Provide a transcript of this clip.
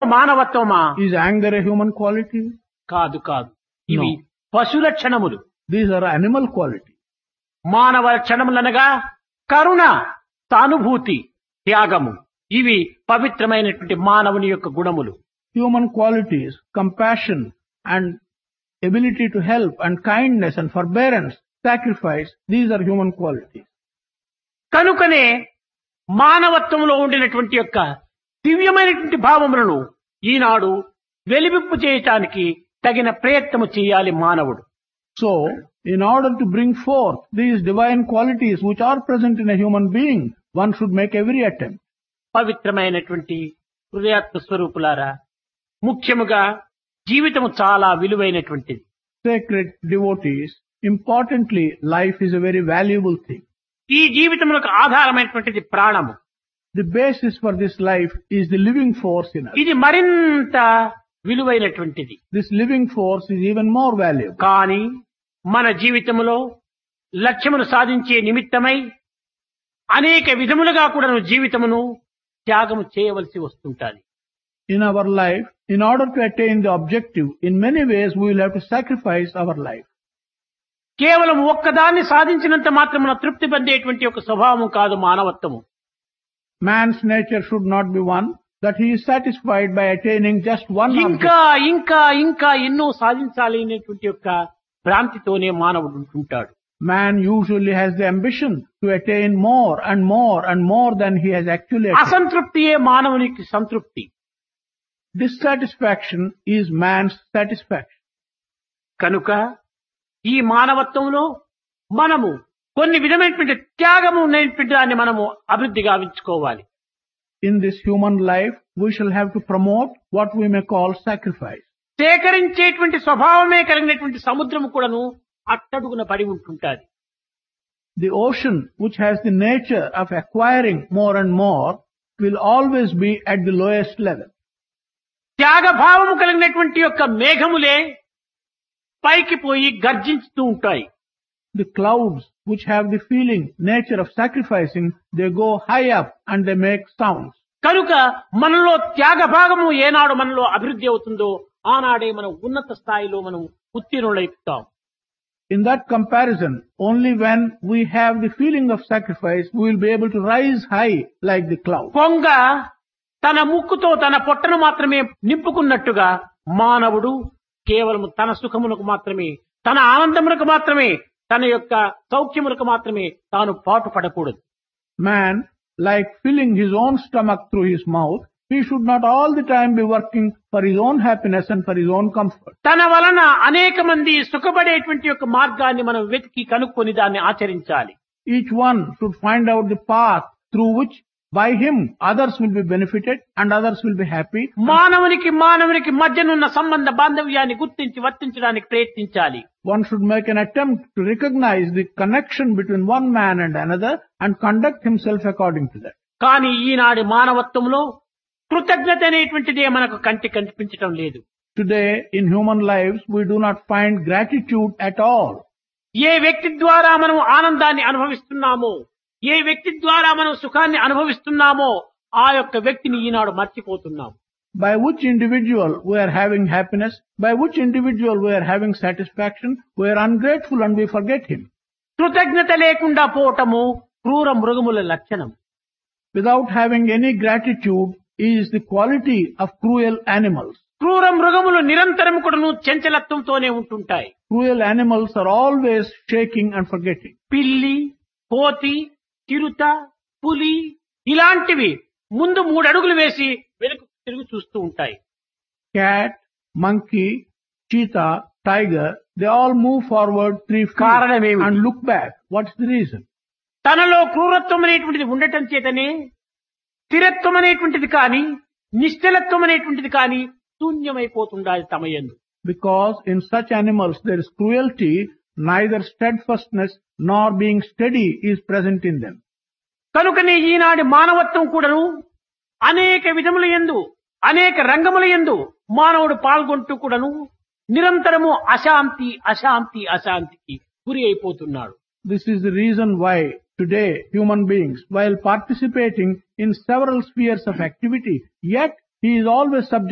మానవత్వమా Is anger a human quality? కాదు కాదు ఇవి పశు లక్షణములు These are animal qualities. మానవ లక్షణములనగా కరుణ సానుభూతి త్యాగము ఇవి పవిత్రమైనటువంటి మానవుని యొక్క గుణములు Human qualities, compassion and ability to help and kindness and forbearance, sacrifice, these are human qualities. కనుకనే మానవత్వంలో ఉండినటువంటి యొక్క దివ్యమైనటువంటి భావములను ఈనాడు వెలివిప్పు చేయటానికి తగిన ప్రయత్నము చేయాలి మానవుడు So, in order to bring forth these divine qualities which are present in a human being, one should make every attempt. పవిత్రమైనటువంటి హృదయాత్మ స్వరూపులారా ముఖ్యముగా జీవితము చాలా విలువైనటువంటిది Sacred devotees, importantly, life is a very valuable thing. ఈ జీవితములకు ఆధారమైనటువంటిది ప్రాణము The basis for this life is the living force in us. ఇది మరింత విలువైనటువంటిది This living force is even more valuable. కానీ మన జీవితంలో లక్ష్యమును సాధించే నిమిత్తమై అనేక విధములుగా కూడా జీవితమును త్యాగము చేయవలసి వస్తుంటాది In our life, in order to attain the objective, in many ways we will have to sacrifice our life. కేవలం ఒక్కదాన్ని సాధించినంత మాత్రమున తృప్తి పొందేటువంటి ఒక స్వభావం కాదు మానవత్వము Man's nature should not be one that he is satisfied by attaining just one object. ఇంకా ఇంకా ఇంకా ఎన్నో సాధించాలి అనేటువంటి యొక్క భ్రాంతితోనే మానవుడు ఉంటుంటాడు Man usually has the ambition to attain more and more and more than he has actually attained. అసంతృప్తియే మానవునికి సంతృప్తి Dissatisfaction is man's satisfaction. కనుక ఈ మానవత్వంలో మనము కొన్ని విధమైనటువంటి త్యాగము ఉన్నటువంటి దాన్ని మనము అభివృద్ధి గావించుకోవాలి In this human life, we shall have to promote what we may call sacrifice. సేకరించేటువంటి స్వభావమే కలిగినటువంటి సముద్రము కూడాను అట్టడుగున పడి ఉంటుంటాది The ocean, which has the nature of acquiring more and more, will always be at the lowest level. త్యాగ భావము కలిగినటువంటి యొక్క మేఘములే పైకి పోయి గర్జించుతూ ఉంటాయి The clouds, which have the feeling, nature of sacrificing, they go high up and they make sounds. కనుక మనలో త్యాగ భాగము ఏనాడు మనలో అభివృద్ధి అవుతుందో ఆనాడే మనం ఉన్నత స్థాయిలో మనం ఉత్తీర్ణులైపుతాం In that comparison, only when we have the feeling of sacrifice, we will be able to rise high like the cloud. కొంగ తన ముక్కుతో తన పొట్టను మాత్రమే నింపుకున్నట్టుగా మానవుడు కేవలం తన సుఖమునకు మాత్రమే తన ఆనందమునకు మాత్రమే తన యొక్క సౌఖ్యమునకు మాత్రమే తాను పాటు పడకూడదు Man, like filling his own stomach through his mouth, he should not all the time be working for his own happiness and for his own comfort. తన వలన అనేక మంది సుఖపడేటువంటి యొక్క మార్గాన్ని మనం వెతికి కనుక్కొని దాన్ని ఆచరించాలి Each one should find out the path through which by him others will be benefited and others will be happy. మానవునికి మానవునికి మధ్యనున్న సంబంధ బాంధవ్యాన్ని గుర్తించి వర్తించడానికి ప్రయత్నించాలి One should make an attempt to recognize the connection between one man and another and conduct himself according to that. కానీ ఈనాడు మానవత్వంలో కృతజ్ఞత అనేటువంటిదే మనకు కంటి కనిపించటం లేదు Today, in human lives, we do not find gratitude at all. ఏ వ్యక్తి ద్వారా మనం ఆనందాన్ని అనుభవిస్తున్నామో ఏ వ్యక్తి ద్వారా మనం సుఖాన్ని అనుభవిస్తున్నామో ఆ యొక్క వ్యక్తిని ఈనాడు మర్చిపోతున్నాం By which individual we are having happiness, by which individual we are having satisfaction, we are ungrateful and we forget him. కృతజ్ఞత లేకుండా పోవటము క్రూర మృగముల లక్షణం Without having any gratitude is the quality of cruel animals. క్రూర మృగములు నిరంతరం కూడాను చంచలత్వంతోనే ఉంటుంటాయి Cruel animals are always shaking and forgetting. పిల్లి కోతి చిరుత పులి ఇలాంటివి ముందు మూడు అడుగులు వేసి వెనుక తిరిగి చూస్తూ ఉంటాయి Cat, monkey, cheetah, tiger, they all move forward three feet కారణమేమిటి? and look back. What's the reason? తనలో క్రూరత్వం అనేటువంటిది ఉండటం చేతనే స్థిరత్వం అనేటువంటిది కానీ నిశ్చలత్వం అనేటువంటిది కానీ శూన్యమైపోతుండాలి తమ యందు Because in such animals there is cruelty, neither steadfastness nor being steady is present in them. కనుకనే ఈనాటి మానవత్వం కూడాను అనేక విధముల యందు అనేక రంగముల యందు మానవుడు పాల్గొంటూ కూడాను నిరంతరము అశాంతి అశాంతి అశాంతికి గురి అయిపోతున్నాడు This is the reason why today human beings, while participating in several spheres of activity, yet he is always subject